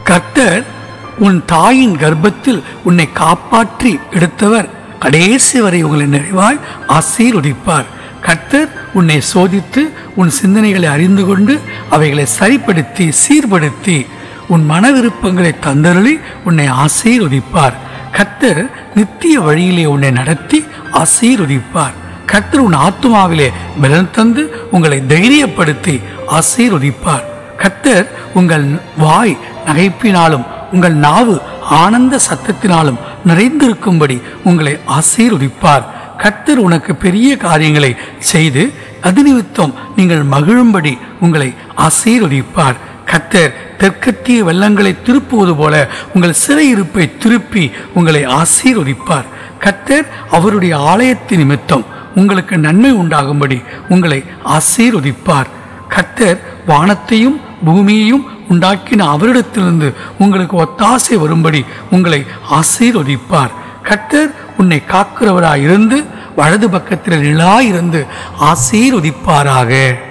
கர்த்தர் உன் தாயின் கர்ப்பத்தில் உன்னை காப்பாற்றி எடுத்தவர் கடைசி வரை உங்களை நிறைவாய் ஆசீர்வதிப்பார் கர்த்தர் உன்னை சோதித்து உன் சிந்தனைகளை அறிந்து கொண்டு அவைகளை சரிப்படுத்தி சீர்படுத்தி உன் மன விருப்பங்களை தந்தருளி உன்னை ஆசீர்வதிப்பார் கர்த்தர் நித்திய வழியிலே உன்னை நடத்தி ஆசீர்வதிப்பார் கர்த்தர் உன் ஆத்துமாவிலே பலன் தந்து உங்களை தைரியப்படுத்தி ஆசீர்வதிப்பார் கர்த்தர் உங்கள் வாய் நகைப்பினாலும் உங்கள் நாவு ஆனந்த சத்தத்தினாலும் நிறைந்திருக்கும்படி உங்களை ஆசீர்வதிப்பார் கர்த்தர் உனக்கு பெரிய காரியங்களை செய்து அது நிமித்தம் நீங்கள் மகிழும்படி உங்களை ஆசீர்வதிப்பார் கர்த்தர் தெற்கத்திய வெள்ளங்களை திருப்புவது போல உங்கள் சிறையிருப்பை திருப்பி உங்களை ஆசீர்வதிப்பார் கர்த்தர் அவருடைய ஆலயத்தின் நிமித்தம் உங்களுக்கு நன்மை உண்டாகும்படி உங்களை ஆசீர்வதிப்பார் கர்த்தர் வானத்தையும் பூமியையும் உண்டாக்கின அவரிடத்திலிருந்து உங்களுக்கு ஒத்தாசை வரும்படி உங்களை ஆசீர்வதிப்பார் கர்த்தர் உன்னை காக்கிறவராயிருந்து வலது பக்கத்தில் நிலாயிருந்து ஆசீர்வதிப்பாராக